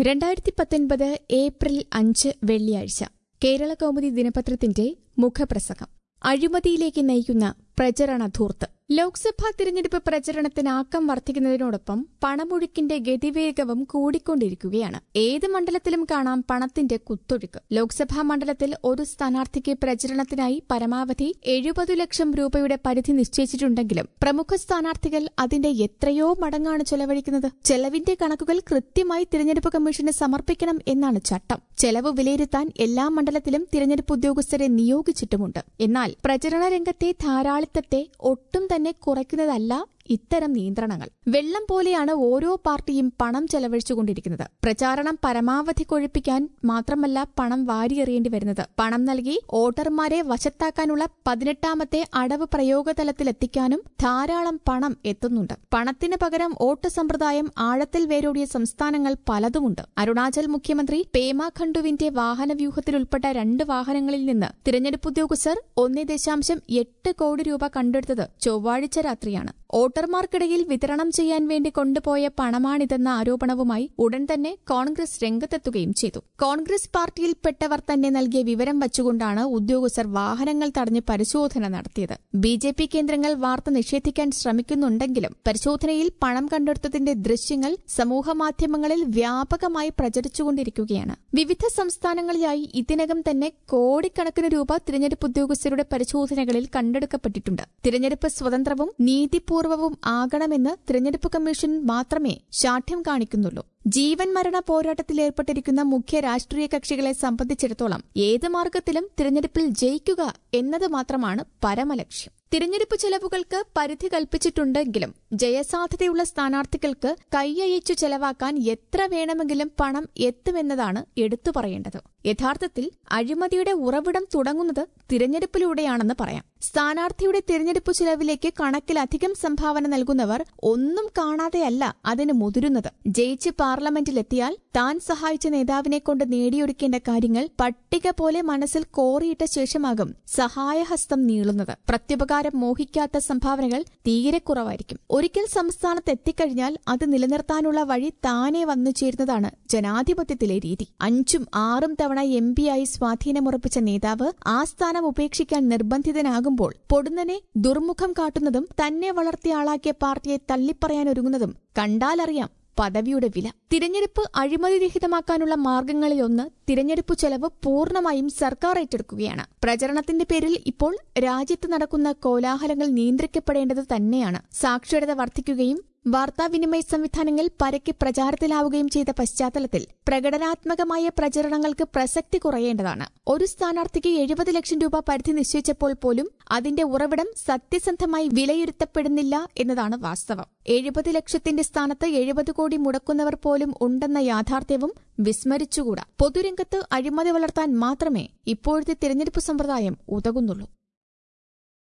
രണ്ടായിരത്തി പത്തൊൻപത് ഏപ്രിൽ അഞ്ച് വെള്ളിയാഴ്ച കേരള കൗമുദി ദിനപത്രത്തിന്റെ മുഖപ്രസംഗം അഴിമതിയിലേക്ക് നയിക്കുന്ന പ്രചരണ ധൂർത്ത് ലോക്സഭാ തിരഞ്ഞെടുപ്പ് പ്രചരണത്തിന് ആക്കം വർദ്ധിക്കുന്നതിനോടൊപ്പം പണമൊഴുക്കിന്റെ ഗതിവേഗവും കൂടിക്കൊണ്ടിരിക്കുകയാണ് ഏത് മണ്ഡലത്തിലും കാണാം പണത്തിന്റെ കുത്തൊഴുക്ക് ലോക്സഭാ മണ്ഡലത്തിൽ ഒരു സ്ഥാനാർത്ഥിക്ക് പ്രചരണത്തിനായി പരമാവധി എഴുപത് ലക്ഷം രൂപയുടെ പരിധി നിശ്ചയിച്ചിട്ടുണ്ടെങ്കിലും പ്രമുഖ സ്ഥാനാർത്ഥികൾ അതിന്റെ എത്രയോ മടങ്ങാണ് ചെലവഴിക്കുന്നത് ചെലവിന്റെ കണക്കുകൾ കൃത്യമായി തിരഞ്ഞെടുപ്പ് കമ്മീഷന് സമർപ്പിക്കണം എന്നാണ് ചട്ടം ചെലവ് വിലയിരുത്താൻ എല്ലാ മണ്ഡലത്തിലും തിരഞ്ഞെടുപ്പ് ഉദ്യോഗസ്ഥരെ നിയോഗിച്ചിട്ടുമുണ്ട് എന്നാൽ പ്രചരണ രംഗത്തെ ധാരാളിത്തത്തെ ഒട്ടും തന്നെ കുറയ്ക്കുന്നതല്ല ഇത്തരം നിയന്ത്രണങ്ങൾ വെള്ളം പോലെയാണ് ഓരോ പാർട്ടിയും പണം ചെലവഴിച്ചുകൊണ്ടിരിക്കുന്നത് പ്രചാരണം പരമാവധി കൊഴുപ്പിക്കാൻ മാത്രമല്ല പണം വാരിയെറിയേണ്ടി വരുന്നത് പണം നൽകി വോട്ടർമാരെ വശത്താക്കാനുള്ള പതിനെട്ടാമത്തെ അടവ് പ്രയോഗതലത്തിലെത്തിക്കാനും ധാരാളം പണം എത്തുന്നുണ്ട് പണത്തിന് പകരം വോട്ട് സമ്പ്രദായം ആഴത്തിൽ വേരോടിയ സംസ്ഥാനങ്ങൾ പലതുമുണ്ട് അരുണാചൽ മുഖ്യമന്ത്രി പേമ ഖണ്ഡുവിന്റെ വാഹനവ്യൂഹത്തിൽ ഉൾപ്പെട്ട രണ്ട് വാഹനങ്ങളിൽ നിന്ന് തിരഞ്ഞെടുപ്പ് ഉദ്യോഗസ്ഥർ ഒന്നേ ദശാംശം എട്ട് കോടി രൂപ കണ്ടെടുത്തത് ചൊവ്വാഴ്ച രാത്രിയാണ് വോട്ടർമാർക്കിടയിൽ വിതരണം ചെയ്യാൻ വേണ്ടി കൊണ്ടുപോയ പണമാണിതെന്ന ആരോപണവുമായി ഉടൻ തന്നെ കോൺഗ്രസ് രംഗത്തെത്തുകയും ചെയ്തു കോൺഗ്രസ് പാർട്ടിയിൽപ്പെട്ടവർ തന്നെ നൽകിയ വിവരം വച്ചുകൊണ്ടാണ് ഉദ്യോഗസ്ഥർ വാഹനങ്ങൾ തടഞ്ഞ് പരിശോധന നടത്തിയത് ബി ജെ പി കേന്ദ്രങ്ങൾ വാർത്ത നിഷേധിക്കാൻ ശ്രമിക്കുന്നുണ്ടെങ്കിലും പരിശോധനയിൽ പണം കണ്ടെടുത്തതിന്റെ ദൃശ്യങ്ങൾ സമൂഹമാധ്യമങ്ങളിൽ വ്യാപകമായി പ്രചരിച്ചുകൊണ്ടിരിക്കുകയാണ് വിവിധ സംസ്ഥാനങ്ങളിലായി ഇതിനകം തന്നെ കോടിക്കണക്കിന് രൂപ തിരഞ്ഞെടുപ്പ് ഉദ്യോഗസ്ഥരുടെ പരിശോധനകളിൽ കണ്ടെടുക്കപ്പെട്ടിട്ടുണ്ട് തിരഞ്ഞെടുപ്പ് സ്വതന്ത്രവും നീതിപൂർവവും ആകണമെന്ന് തിരഞ്ഞെടുപ്പ് കമ്മീഷൻ മാത്രമേ ശാഠ്യം കാണിക്കുന്നുള്ളൂ ജീവൻ മരണ പോരാട്ടത്തിൽ ഏർപ്പെട്ടിരിക്കുന്ന മുഖ്യ രാഷ്ട്രീയ കക്ഷികളെ സംബന്ധിച്ചിടത്തോളം ഏത് മാർഗത്തിലും തിരഞ്ഞെടുപ്പിൽ ജയിക്കുക എന്നത് മാത്രമാണ് പരമലക്ഷ്യം തിരഞ്ഞെടുപ്പ് ചെലവുകൾക്ക് പരിധി കൽപ്പിച്ചിട്ടുണ്ടെങ്കിലും ജയസാധ്യതയുള്ള സ്ഥാനാർത്ഥികൾക്ക് കൈയയച്ചു ചെലവാക്കാൻ എത്ര വേണമെങ്കിലും പണം എത്തുമെന്നതാണ് എടുത്തു പറയേണ്ടത് യഥാർത്ഥത്തിൽ അഴിമതിയുടെ ഉറവിടം തുടങ്ങുന്നത് തിരഞ്ഞെടുപ്പിലൂടെയാണെന്ന് പറയാം സ്ഥാനാർത്ഥിയുടെ തിരഞ്ഞെടുപ്പ് ചെലവിലേക്ക് കണക്കിലധികം സംഭാവന നൽകുന്നവർ ഒന്നും കാണാതെയല്ല അതിന് മുതിരുന്നത് ജയിച്ച് പാർലമെന്റിലെത്തിയാൽ താൻ സഹായിച്ച നേതാവിനെ കൊണ്ട് നേടിയൊടുക്കേണ്ട കാര്യങ്ങൾ പട്ടിക പോലെ മനസ്സിൽ കോറിയിട്ട ശേഷമാകും സഹായഹസ്തം നീളുന്നത് പ്രത്യുപകാരം മോഹിക്കാത്ത സംഭാവനകൾ തീരെ കുറവായിരിക്കും ഒരിക്കൽ സംസ്ഥാനത്ത് എത്തിക്കഴിഞ്ഞാൽ അത് നിലനിർത്താനുള്ള വഴി താനെ വന്നു ചേരുന്നതാണ് ജനാധിപത്യത്തിലെ രീതി അഞ്ചും ആറും തവണ എം പിയായി സ്വാധീനമുറപ്പിച്ച നേതാവ് ആ സ്ഥാനം ഉപേക്ഷിക്കാൻ നിർബന്ധിതനാകുമ്പോൾ പൊടുന്നനെ ദുർമുഖം കാട്ടുന്നതും തന്നെ വളർത്തിയ ആളാക്കിയ പാർട്ടിയെ തള്ളിപ്പറയാനൊരുങ്ങുന്നതും കണ്ടാലറിയാം പദവിയുടെ വില തിരഞ്ഞെടുപ്പ് അഴിമതിരഹിതമാക്കാനുള്ള മാർഗങ്ങളിലൊന്ന് തിരഞ്ഞെടുപ്പ് ചെലവ് പൂർണ്ണമായും സർക്കാർ ഏറ്റെടുക്കുകയാണ് പ്രചരണത്തിന്റെ പേരിൽ ഇപ്പോൾ രാജ്യത്ത് നടക്കുന്ന കോലാഹലങ്ങൾ നിയന്ത്രിക്കപ്പെടേണ്ടത് തന്നെയാണ് സാക്ഷരത വർദ്ധിക്കുകയും വാർത്താവിനിമയ സംവിധാനങ്ങൾ പരക്കെ പ്രചാരത്തിലാവുകയും ചെയ്ത പശ്ചാത്തലത്തിൽ പ്രകടനാത്മകമായ പ്രചരണങ്ങൾക്ക് പ്രസക്തി കുറയേണ്ടതാണ് ഒരു സ്ഥാനാർത്ഥിക്ക് എഴുപത് ലക്ഷം രൂപ പരിധി നിശ്ചയിച്ചപ്പോൾ പോലും അതിന്റെ ഉറവിടം സത്യസന്ധമായി വിലയിരുത്തപ്പെടുന്നില്ല എന്നതാണ് വാസ്തവം എഴുപത് ലക്ഷത്തിന്റെ സ്ഥാനത്ത് എഴുപത് കോടി മുടക്കുന്നവർ പോലും ഉണ്ടെന്ന യാഥാർത്ഥ്യവും വിസ്മരിച്ചുകൂടാ പൊതുരംഗത്ത് അഴിമതി വളർത്താൻ മാത്രമേ ഇപ്പോഴത്തെ തിരഞ്ഞെടുപ്പ് സമ്പ്രദായം ഉതകുന്നുള്ളൂ